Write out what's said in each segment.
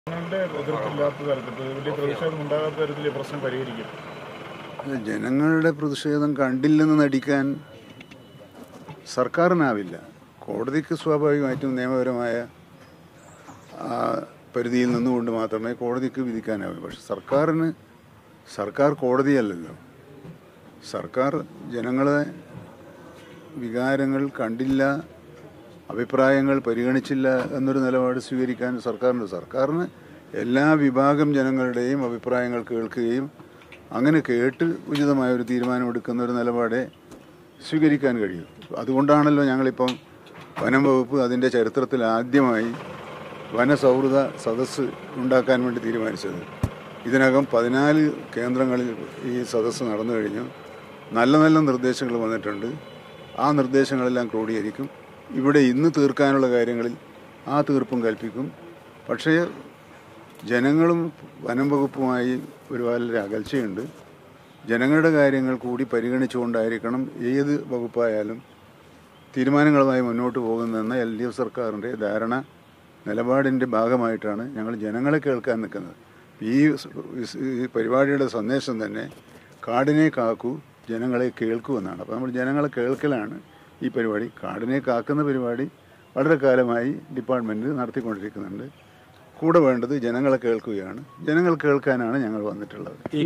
ജനങ്ങളുടെ എതിർപ്പില്ലാത്ത തരത്തിൽ ഇപ്പൊ വലിയ പ്രതിഷേധം ഉണ്ടാകാത്ത തരത്തിൽ ഈ പ്രശ്നം പരിഹരിക്കും ജനങ്ങളുടെ പ്രതിഷേധം കണ്ടില്ലെന്ന് നടിക്കാൻ സർക്കാരിനാവില്ല കോടതിക്ക് സ്വാഭാവികമായിട്ടും നിയമപരമായ ആ, പരിധിയിൽ നിന്നുകൊണ്ട് മാത്രമേ കോടതിക്ക് വിധിക്കാനാവൂ പക്ഷെ സർക്കാരിന് സർക്കാർ കോടതിയല്ലല്ലോ സർക്കാർ ജനങ്ങളെ വികാരങ്ങൾ കണ്ടില്ല അഭിപ്രായങ്ങൾ പരിഗണിച്ചില്ല എന്നൊരു നിലപാട് സ്വീകരിക്കാൻ സർക്കാരിന് സർക്കാരിന് എല്ലാ വിഭാഗം ജനങ്ങളുടെയും അഭിപ്രായങ്ങൾ കേൾക്കുകയും അങ്ങനെ കേട്ട് ഉചിതമായ ഒരു തീരുമാനമെടുക്കുന്ന ഒരു നിലപാടേ സ്വീകരിക്കാൻ കഴിയും അതുകൊണ്ടാണല്ലോ ഞങ്ങളിപ്പം വനം വകുപ്പ് അതിൻ്റെ ചരിത്രത്തിൽ ആദ്യമായി വനസൗഹൃദ സദസ്സ് ഉണ്ടാക്കാൻ വേണ്ടി തീരുമാനിച്ചത് ഇതിനകം പതിനാല് കേന്ദ്രങ്ങളിൽ ഈ സദസ്സ് നടന്നു കഴിഞ്ഞു നല്ല നല്ല നിർദ്ദേശങ്ങൾ വന്നിട്ടുണ്ട് ആ നിർദ്ദേശങ്ങളെല്ലാം ക്രോഡീകരിക്കും ഇവിടെ ഇന്ന് തീർക്കാനുള്ള കാര്യങ്ങളിൽ ആ തീർപ്പും കൽപ്പിക്കും പക്ഷേ ജനങ്ങളും വനം വകുപ്പുമായി ഒരു വളരെ അകൽച്ചയുണ്ട് ജനങ്ങളുടെ കാര്യങ്ങൾ കൂടി പരിഗണിച്ചുകൊണ്ടായിരിക്കണം ഏത് വകുപ്പായാലും തീരുമാനങ്ങളുമായി മുന്നോട്ട് പോകുന്നതെന്ന എൽ ഡി എഫ് സർക്കാരിൻ്റെ ധാരണ നിലപാടിൻ്റെ ഭാഗമായിട്ടാണ് ഞങ്ങൾ ജനങ്ങളെ കേൾക്കാൻ നിൽക്കുന്നത് ഈ സ് ഈ പരിപാടിയുടെ സന്ദേശം തന്നെ കാടിനെ കാക്കൂ ജനങ്ങളെ കേൾക്കൂ എന്നാണ് അപ്പോൾ നമ്മൾ ജനങ്ങളെ കേൾക്കലാണ് ഈ പരിപാടി കാടിനെ കാക്കുന്ന പരിപാടി വളരെ കാലമായി ഡിപ്പാർട്ട്മെൻറ്റ് നടത്തിക്കൊണ്ടിരിക്കുന്നുണ്ട് കൂടെ വേണ്ടത് ജനങ്ങളെ കേൾക്കുകയാണ് ജനങ്ങൾ കേൾക്കാനാണ് ഞങ്ങൾ വന്നിട്ടുള്ളത് ഈ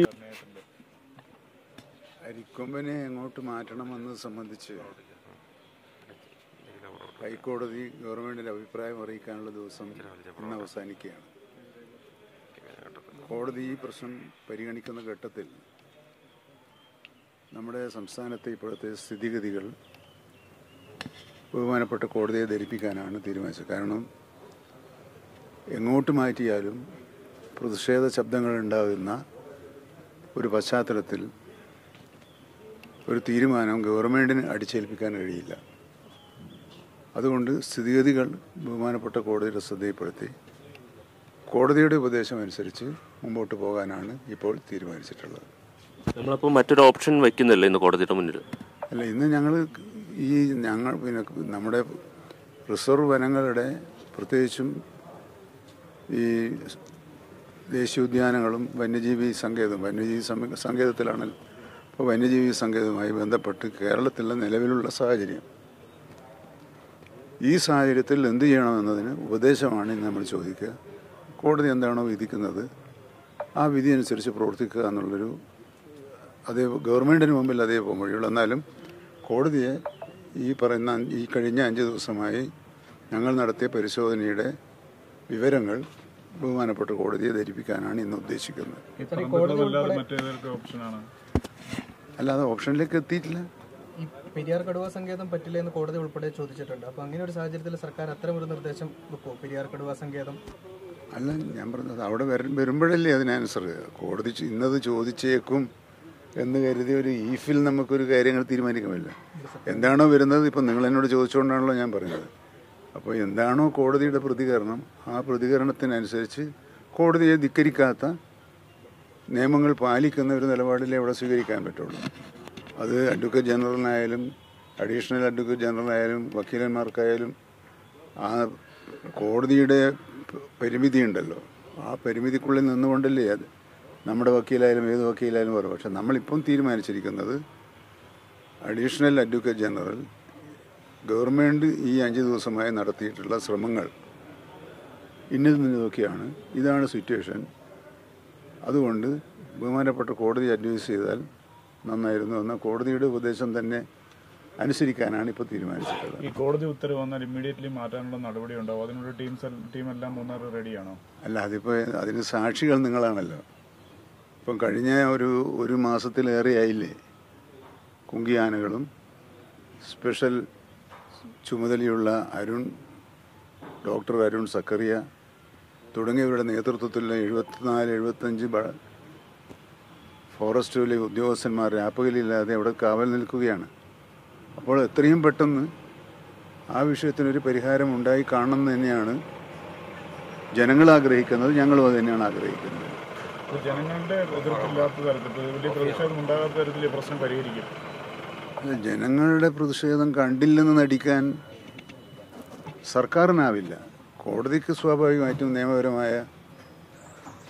അരിക്കൊമ്പനെ എങ്ങോട്ട് മാറ്റണമെന്നത് സംബന്ധിച്ച് ഹൈക്കോടതി ഗവൺമെന്റിന്റെ അഭിപ്രായം അറിയിക്കാനുള്ള ദിവസം ഇന്ന് അവസാനിക്കുകയാണ് കോടതി ഈ പ്രശ്നം പരിഗണിക്കുന്ന ഘട്ടത്തിൽ നമ്മുടെ സംസ്ഥാനത്തെ ഇപ്പോഴത്തെ സ്ഥിതിഗതികൾ ബഹുമാനപ്പെട്ട കോടതിയെ ധരിപ്പിക്കാനാണ് തീരുമാനിച്ചത് കാരണം എങ്ങോട്ട് മാറ്റിയാലും പ്രതിഷേധ ശബ്ദങ്ങൾ ഉണ്ടാകുന്ന ഒരു പശ്ചാത്തലത്തിൽ ഒരു തീരുമാനം ഗവൺമെൻറ്റിന് അടിച്ചേൽപ്പിക്കാൻ കഴിയില്ല അതുകൊണ്ട് സ്ഥിതിഗതികൾ ബഹുമാനപ്പെട്ട കോടതിയുടെ ശ്രദ്ധയിൽപ്പെടുത്തി കോടതിയുടെ ഉപദേശം അനുസരിച്ച് മുമ്പോട്ട് പോകാനാണ് ഇപ്പോൾ തീരുമാനിച്ചിട്ടുള്ളത് നമ്മളപ്പോൾ മറ്റൊരു ഓപ്ഷൻ വെക്കുന്നില്ല ഇന്ന് കോടതിയുടെ മുന്നിൽ അല്ല ഇന്ന് ഞങ്ങൾ ഈ ഞങ്ങൾ പിന്നെ നമ്മുടെ റിസർവ് വനങ്ങളുടെ പ്രത്യേകിച്ചും ഈ ദേശീയോദ്യാനങ്ങളും വന്യജീവി സങ്കേതം വന്യജീവി സമ- സങ്കേതത്തിലാണ് ഇപ്പോൾ വന്യജീവി സങ്കേതവുമായി ബന്ധപ്പെട്ട് കേരളത്തിലെ നിലവിലുള്ള സാഹചര്യം ഈ സാഹചര്യത്തിൽ എന്ത് ചെയ്യണമെന്നതിന് ഉപദേശമാണ് ഇന്ന് നമ്മൾ ചോദിക്കുക കോടതി എന്താണോ വിധിക്കുന്നത് ആ വിധി അനുസരിച്ച് പ്രവർത്തിക്കുക എന്നുള്ളൊരു അതേ ഗവൺമെൻറ്റിന് മുമ്പിൽ അതേ പോകാൻ വഴിയുള്ളൂ എന്നാലും കോടതിയെ ഈ പറയുന്ന ഈ കഴിഞ്ഞ അഞ്ച് ദിവസമായി ഞങ്ങൾ നടത്തിയ പരിശോധനയുടെ വിവരങ്ങൾ ബഹുമാനപ്പെട്ട കോടതിയെ ധരിപ്പിക്കാനാണ് ഇന്ന് ഉദ്ദേശിക്കുന്നത് ഈ പറഞ്ഞിട്ടുള്ളതല്ലാതെ മറ്റേതൊക്കെ ഓപ്ഷനാണ് അല്ലാതെ ഓപ്ഷനിലേക്ക് എത്തിയിട്ടില്ല ഈ പെരിയാർ കടുവ സങ്കേതം പറ്റില്ല എന്ന് കോടതി ഉൾപ്പെടെ ചോദിച്ചിട്ടുണ്ട് അപ്പൊ അങ്ങനെ ഒരു സാഹചര്യത്തിൽ സർക്കാർ അത്തരം ഒരു നിർദ്ദേശം വെക്കുമോ പെരിയാർ കടുവ സങ്കേതം അല്ല ഞാൻ പറഞ്ഞത് അവിടെ വര വരുമ്പോഴല്ലേ അതിന് ആൻസർ കോടതി ചോ- ഇന്നത് ചോദിച്ചേക്കും എന്ന് കരുതി ഒരു ഈഫിൽ നമുക്കൊരു കാര്യങ്ങൾ തീരുമാനിക്കുമല്ലോ എന്താണോ വരുന്നത് ഇപ്പം നിങ്ങൾ എന്നോട് ചോദിച്ചുകൊണ്ടാണല്ലോ ഞാൻ പറഞ്ഞത് അപ്പോൾ എന്താണോ കോടതിയുടെ പ്രതികരണം ആ പ്രതികരണത്തിനനുസരിച്ച് കോടതിയെ ധിക്കരിക്കാത്ത നിയമങ്ങൾ പാലിക്കുന്ന ഒരു നിലപാടിലേ അവിടെ സ്വീകരിക്കാൻ പറ്റുള്ളൂ അത് അഡ്വക്കേറ്റ് ജനറലിനായാലും അഡീഷണൽ അഡ്വക്കേറ്റ് ജനറലായാലും വക്കീലന്മാർക്കായാലും ആ കോടതിയുടെ പരിമിതി ഉണ്ടല്ലോ ആ പരിമിതിക്കുള്ളിൽ നിന്നുകൊണ്ടല്ലേ അത് നമ്മുടെ വക്കീലായാലും ഏത് വക്കീലായാലും പറയും പക്ഷെ നമ്മളിപ്പം തീരുമാനിച്ചിരിക്കുന്നത് അഡീഷണൽ അഡ്വക്കേറ്റ് ജനറൽ ഗവൺമെൻറ് ഈ അഞ്ച് ദിവസമായി നടത്തിയിട്ടുള്ള ശ്രമങ്ങൾ ഇന്നത് ഇതൊക്കെയാണ് ഇതാണ് സിറ്റുവേഷൻ അതുകൊണ്ട് ബഹുമാനപ്പെട്ട കോടതി അഡ്വൈസ് ചെയ്താൽ നന്നായിരുന്നു എന്ന കോടതിയുടെ ഉപദേശം തന്നെ അനുസരിക്കാനാണ് ഇപ്പോൾ തീരുമാനിച്ചിട്ടുള്ളത് ഈ കോടതി ഉത്തരവ് വന്നാൽ ഇമ്മീഡിയറ്റ്ലി മാറ്റാനുള്ള നടപടി ഉണ്ടാവും അതിനുള്ള ടീം ടീമെല്ലാം മൂന്നാർ റെഡിയാണോ അല്ല അതിപ്പോൾ അതിന് സാക്ഷികൾ നിങ്ങളാണല്ലോ ഇപ്പം കഴിഞ്ഞ ഒരു ഒരു മാസത്തിലേറെയായില്ലേ കുങ്കിയാനകളും സ്പെഷ്യൽ ചുമതലയുള്ള അരുൺ ഡോക്ടർ അരുൺ സക്കറിയ തുടങ്ങിയവരുടെ നേതൃത്വത്തിലുള്ള എഴുപത്തിനാല് എഴുപത്തഞ്ച് ബ ഫോറസ്റ്റിലെ ഉദ്യോഗസ്ഥന്മാർ രാപ്പകലില്ലാതെ അവിടെ കാവൽ നിൽക്കുകയാണ് അപ്പോൾ എത്രയും പെട്ടെന്ന് ആ വിഷയത്തിനൊരു പരിഹാരം ഉണ്ടായി കാണണം എന്ന് തന്നെയാണ് ജനങ്ങൾ ആഗ്രഹിക്കുന്നത് ഞങ്ങളും അത് തന്നെയാണ് ആഗ്രഹിക്കുന്നത് ഇപ്പൊ ജനങ്ങളുടെ എതിർപ്പില്ലാത്ത തരത്തിൽ ഇപ്പൊ വലിയ പ്രതിഷേധം ഉണ്ടാകാത്ത തരത്തിൽ ഈ പ്രശ്നം പരിഹരിക്കും അത് ജനങ്ങളുടെ പ്രതിഷേധം കണ്ടില്ലെന്ന് നടിക്കാൻ സർക്കാരിനാവില്ല കോടതിക്ക് സ്വാഭാവികമായിട്ടും നിയമപരമായ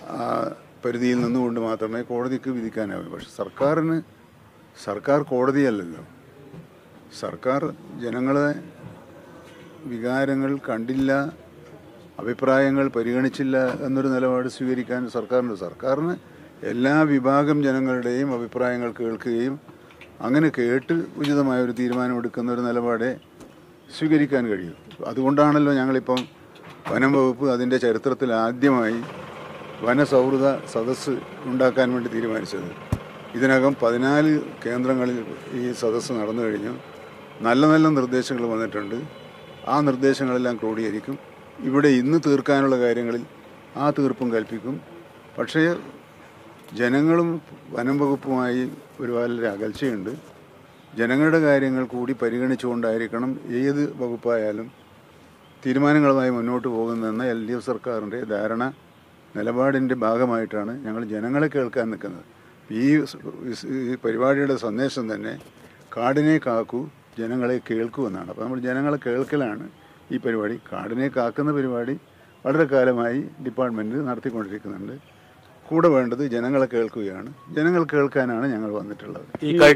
ആ പരിധിയിൽ നിന്നുകൊണ്ട് മാത്രമേ കോടതിക്ക് വിധിക്കാനാവൂ പക്ഷെ സർക്കാരിന് സർക്കാർ കോടതിയല്ലല്ലോ സർക്കാർ ജനങ്ങളെ വികാരങ്ങൾ കണ്ടില്ല അഭിപ്രായങ്ങൾ പരിഗണിച്ചില്ല എന്നൊരു നിലപാട് സ്വീകരിക്കാൻ സർക്കാരിന് സർക്കാരിന് എല്ലാ വിഭാഗം ജനങ്ങളുടെയും അഭിപ്രായങ്ങൾ കേൾക്കുകയും അങ്ങനെ കേട്ട് ഉചിതമായ ഒരു തീരുമാനമെടുക്കുന്ന ഒരു നിലപാടേ സ്വീകരിക്കാൻ കഴിയും അതുകൊണ്ടാണല്ലോ ഞങ്ങളിപ്പം വനം വകുപ്പ് അതിൻ്റെ ചരിത്രത്തിൽ ആദ്യമായി വനസൗഹൃദ സദസ്സ് ഉണ്ടാക്കാൻ വേണ്ടി തീരുമാനിച്ചത് ഇതിനകം പതിനാല് കേന്ദ്രങ്ങളിൽ ഈ സദസ്സ് നടന്നു കഴിഞ്ഞു നല്ല നല്ല നിർദ്ദേശങ്ങൾ വന്നിട്ടുണ്ട് ആ നിർദ്ദേശങ്ങളെല്ലാം ക്രോഡീകരിക്കും ഇവിടെ ഇന്ന് തീർക്കാനുള്ള കാര്യങ്ങളിൽ ആ തീർപ്പും കൽപ്പിക്കും പക്ഷേ ജനങ്ങളും വനം വകുപ്പുമായി ഒരു വളരെ അകൽച്ചയുണ്ട് ജനങ്ങളുടെ കാര്യങ്ങൾ കൂടി പരിഗണിച്ചുകൊണ്ടായിരിക്കണം ഏത് വകുപ്പായാലും തീരുമാനങ്ങളുമായി മുന്നോട്ട് പോകുന്നതെന്ന എൽ ഡി എഫ് സർക്കാരിൻ്റെ ധാരണ നിലപാടിൻ്റെ ഭാഗമായിട്ടാണ് ഞങ്ങൾ ജനങ്ങളെ കേൾക്കാൻ നിൽക്കുന്നത് ഈ സ് ഈ പരിപാടിയുടെ സന്ദേശം തന്നെ കാടിനെ കാക്കൂ ജനങ്ങളെ കേൾക്കൂ എന്നാണ് അപ്പോൾ നമ്മൾ ജനങ്ങളെ കേൾക്കലാണ് ഈ പരിപാടി കാടിനെ കാക്കുന്ന പരിപാടി വളരെ കാലമായി ഡിപ്പാർട്ട്മെൻറ്റ് നടത്തിക്കൊണ്ടിരിക്കുന്നുണ്ട് കൂടെ വേണ്ടത് ജനങ്ങളെ കേൾക്കുകയാണ് ജനങ്ങൾ കേൾക്കാനാണ് ഞങ്ങൾ വന്നിട്ടുള്ളത് ഈ കഴി-